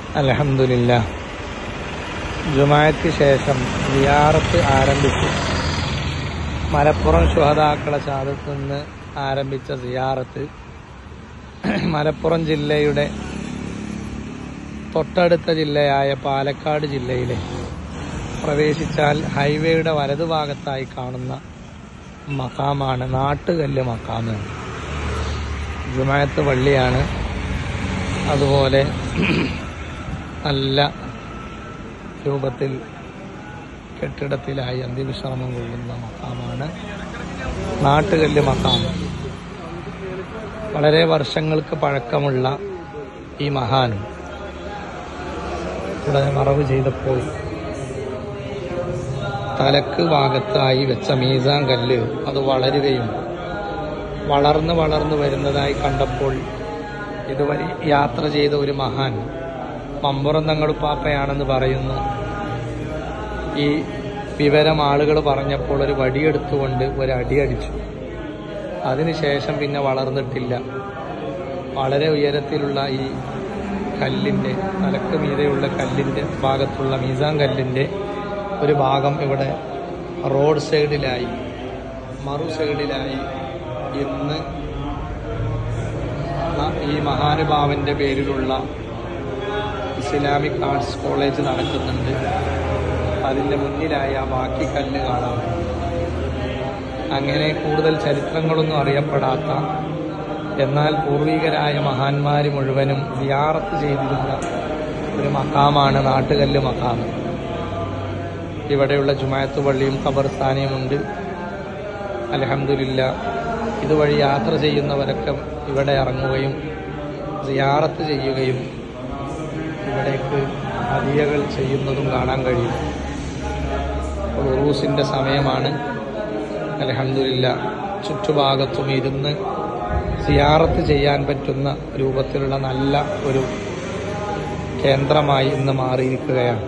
അലഹമില്ല ജുമായക്ക് ശേഷം സിയാറത്ത് ആരംഭിച്ചു മലപ്പുറം ശുഹതാക്കളെ ചാതത്ത് നിന്ന് ആരംഭിച്ച സിയാറത്ത് മലപ്പുറം ജില്ലയുടെ തൊട്ടടുത്ത ജില്ലയായ പാലക്കാട് ജില്ലയിലെ പ്രവേശിച്ചാൽ ഹൈവേയുടെ വലതുഭാഗത്തായി കാണുന്ന മക്കാമാണ് നാട്ടുകല്ല് മക്കാമ് ജുമായത്ത് പള്ളിയാണ് അതുപോലെ നല്ല രൂപത്തിൽ കെട്ടിടത്തിലായി അന്ത്യവിശ്രമം കൊള്ളുന്ന മക്കാമാണ് നാട്ടുകല്ല് മക്കാം വളരെ വർഷങ്ങൾക്ക് പഴക്കമുള്ള ഈ മഹാൻ ഇവിടെ മറവ് ചെയ്തപ്പോൾ തലക്ക് ഭാഗത്തായി വെച്ച മീസാൻ കല്ല് അത് വളരുകയും വളർന്ന് വളർന്ന് വരുന്നതായി കണ്ടപ്പോൾ ഇതുവരെ യാത്ര ചെയ്ത ഒരു മഹാൻ മമ്പുറം തങ്ങളുപ്പാപ്പയാണെന്ന് പറയുന്നു ഈ വിവരം ആളുകൾ പറഞ്ഞപ്പോൾ ഒരു വടിയെടുത്തുകൊണ്ട് ഒരു അടി അടിച്ചു അതിനുശേഷം പിന്നെ വളർന്നിട്ടില്ല വളരെ ഉയരത്തിലുള്ള ഈ കല്ലിൻ്റെ തലക്ക് മീതെയുള്ള കല്ലിൻ്റെ ഭാഗത്തുള്ള മീസാൻ കല്ലിൻ്റെ ഒരു ഭാഗം ഇവിടെ റോഡ് സൈഡിലായി മറു സൈഡിലായി ഇന്ന് ഈ മഹാനുഭാവന്റെ പേരിലുള്ള ഇസ്ലാമിക് ആർട്സ് കോളേജ് നടക്കുന്നുണ്ട് അതിൻ്റെ മുന്നിലായി ആ ബാക്കി കല്ല് കാണാം അങ്ങനെ കൂടുതൽ ചരിത്രങ്ങളൊന്നും അറിയപ്പെടാത്ത എന്നാൽ പൂർവികരായ മഹാന്മാർ മുഴുവനും സിയാറത്ത് ചെയ്തിരുന്ന ഒരു മക്കാമാണ് നാട്ടുകല്ല് മക്കാമ് ഇവിടെയുള്ള ജുമായത്ത് പള്ളിയും ഖബർസ്ഥാനിയുമുണ്ട് അലഹമില്ല ഇതുവഴി യാത്ര ചെയ്യുന്നവരൊക്കെ ഇവിടെ ഇറങ്ങുകയും സിയാറത്ത് ചെയ്യുകയും ഇവിടേക്ക് ഹദിയകൾ ചെയ്യുന്നതും കാണാൻ കഴിയും ഉറൂസിൻ്റെ സമയമാണ് അലഹമില്ല ചുറ്റുഭാഗത്തും ഇരുന്ന് സിയാറത്ത് ചെയ്യാൻ പറ്റുന്ന രൂപത്തിലുള്ള നല്ല ഒരു കേന്ദ്രമായി ഇന്ന് മാറിയിരിക്കുകയാണ്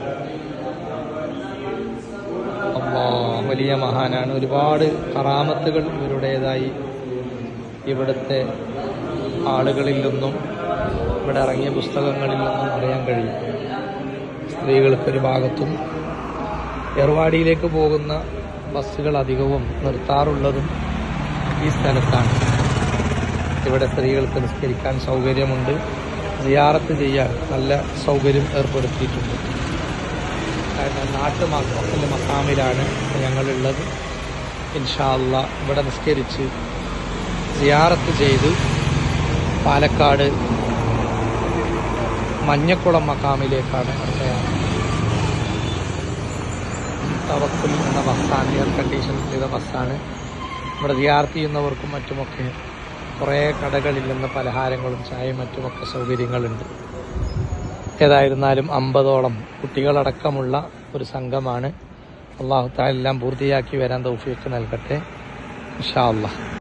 അള്ളാ വലിയ മഹാനാണ് ഒരുപാട് കറാമത്തുകൾ ഇവരുടേതായി ഇവിടുത്തെ ആളുകളിൽ നിന്നും ഇവിടെ ഇറങ്ങിയ പുസ്തകങ്ങളിൽ നിന്നും അറിയാൻ കഴിയും സ്ത്രീകൾക്കൊരു ഭാഗത്തും എർവാടിയിലേക്ക് പോകുന്ന ബസ്സുകൾ അധികവും നിർത്താറുള്ളതും ഈ സ്ഥലത്താണ് ഇവിടെ സ്ത്രീകൾക്ക് നിസ്കരിക്കാൻ സൗകര്യമുണ്ട് സിയാറത്ത് ചെയ്യാൻ നല്ല സൗകര്യം ഏർപ്പെടുത്തിയിട്ടുണ്ട് കാരണം നാട്ടു മക്കളുടെ മക്കാമിലാണ് ഞങ്ങളുള്ളത് ഇൻഷാല്ല ഇവിടെ നിസ്കരിച്ച് സിയാറത്ത് ചെയ്ത് പാലക്കാട് മഞ്ഞക്കുളം മക്കാമിലേക്കാണ് അടുത്തയാണ് തവക്കുൽ എന്ന ബസ്സാണ് എയർ കണ്ടീഷൻ ചെയ്ത ബസ്സാണ് ഇവിടെ സിയാർത്ത് ചെയ്യുന്നവർക്കും മറ്റുമൊക്കെ കുറേ കടകളിൽ നിന്ന് പലഹാരങ്ങളും ചായയും മറ്റുമൊക്കെ സൗകര്യങ്ങളുണ്ട് ഏതായിരുന്നാലും അമ്പതോളം കുട്ടികളടക്കമുള്ള ഒരു സംഘമാണ് അള്ളാഹു താലെല്ലാം പൂർത്തിയാക്കി വരാൻ തൗഫീഖ് നൽകട്ടെ ഇൻഷാ അള്ളാഹ്